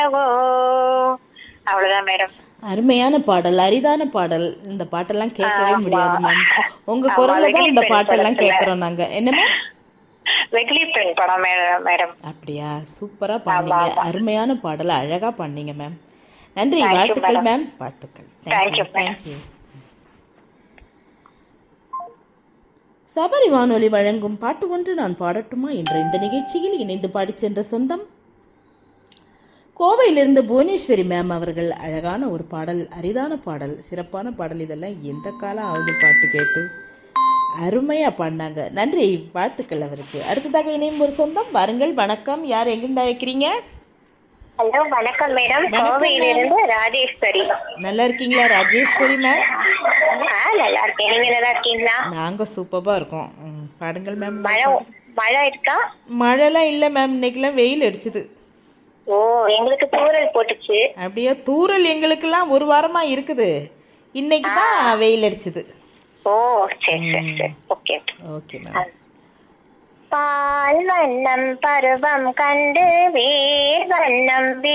ஓ அவ்வளவுதான் மேடம் அருமையான பாடல் அரிதான பாடல் இந்த பாட்டெல்லாம் கேட்கவே ஆமா. முடியாது மேம் உங்க ஆமா, குரல்ல தான் இந்த வெகுளி பாட்டெல்லாம் பெண் கேட்கறோம் நாங்க என்ன மேம் வெகுளி பெண் படம் மேடம் மேடம் அப்படியா சூப்பரா பாடுனீங்க ஆமா. அருமையான பாடல் அழகா பண்ணீங்க மேம் நன்றி Thank you, வாழ்த்துக்கள் madam. மேம் வாழ்த்துக்கள் Thank thank you you, madam. Thank you Sabari வானொலி வழங்கும் பாட்டு ஒன்று நான் பாடட்டுமா என்ற இந்த நிகழ்ச்சியில் இணைந்து பாடிச் சென்ற சொந்தம் கோவையிலிருந்து புவனேஸ்வரி மேம் அவர்கள் அழகான ஒரு பாடல் அரிதான பாடல் சிறப்பான பாடல் இதெல்லாம் எந்த காலம் ஆகுது பாட்டு கேட்டு அருமையா பாடினாங்க நன்றி வாழ்த்துக்கள் அவருக்கு அடுத்ததாக இணையும் ஒரு சொந்தம் வாருங்கள் வணக்கம் யார் எங்கிருந்து அழைக்கிறீங்க ஹலோ வணக்கம் மேடம் வணக்கம், கோவையிலிருந்து ராஜேஸ்வரி நல்லா இருக்கீங்களா ராஜேஸ்வரி மேம் ஆ நல்லா இருக்கேன் நீங்க நல்லா இருக்கீங்களா நாங்க சூப்பரா இருக்கோம் ம், பாடுங்கள் மேம் மழை மழை இருக்கா மழைலாம் இல்லை மேம் இன்னைக்கெல்லாம் வெயில் அடிச்சுது ஓ எங்களுக்கு தூரல் போட்டுச்சு அப்படியே தூறல் எங்களுக்கெல்லாம் ஒரு வாரமா இருக்குது இன்னைக்கு தான் வெயில் அடிச்சுது ஓ சரி சரி சரி ஓகே ஓகே மேம் பால் வண்ணம் பருவம் கண்டு வேர் வண்ணம்